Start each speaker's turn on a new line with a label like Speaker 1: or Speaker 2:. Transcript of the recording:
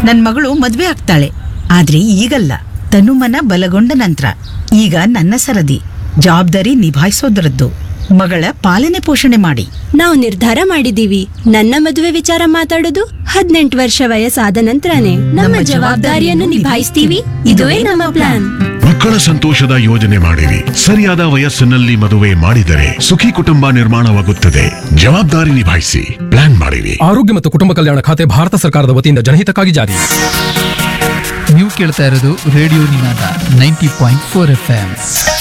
Speaker 1: ನನ್ ಮಗಳು ಮದ್ವೆ ಆಗ್ತಾಳೆ ಆದ್ರೆ ಈಗಲ್ಲ ತನುಮನ ಬಲಗೊಂಡ ನಂತರ ಈಗ ನನ್ನ ಸರದಿ ಜವಾಬ್ದಾರಿ ನಿಭಾಯಿಸೋದ್ರದ್ದು ಮಗಳ ಪಾಲನೆ ಪೋಷಣೆ ಮಾಡಿ
Speaker 2: ನಾವು ನಿರ್ಧಾರ ಮಾಡಿದೀವಿ ನನ್ನ ಮದುವೆ ವಿಚಾರ ಮಾತಾಡೋದು ಹದಿನೆಂಟು ವರ್ಷ ವಯಸ್ಸಾದ ನಂತರನೇ ನಮ್ಮ ಜವಾಬ್ದಾರಿಯನ್ನು ನಿಭಾಯಿಸ್ತೀವಿ ಇದುವೇ ನಮ್ಮ ಪ್ಲಾನ್
Speaker 3: ಮಕ್ಕಳ ಸಂತೋಷದ ಯೋಜನೆ ಮಾಡಿರಿ ಸರಿಯಾದ ವಯಸ್ಸಿನಲ್ಲಿ ಮದುವೆ ಮಾಡಿದರೆ ಸುಖಿ ಕುಟುಂಬ ನಿರ್ಮಾಣವಾಗುತ್ತದೆ ಜವಾಬ್ದಾರಿ ನಿಭಾಯಿಸಿ ಪ್ಲಾನ್ ಮಾಡಿರಿ
Speaker 4: ಆರೋಗ್ಯ ಮತ್ತು ಕುಟುಂಬ ಕಲ್ಯಾಣ ಖಾತೆ ಭಾರತ ಸರ್ಕಾರದ ವತಿಯಿಂದ ಜನಹಿತಕ್ಕಾಗಿ ಜಾರಿ
Speaker 5: ನೀವು ಕೇಳ್ತಾ ಇರೋದು radio Ninaada ninety point four F M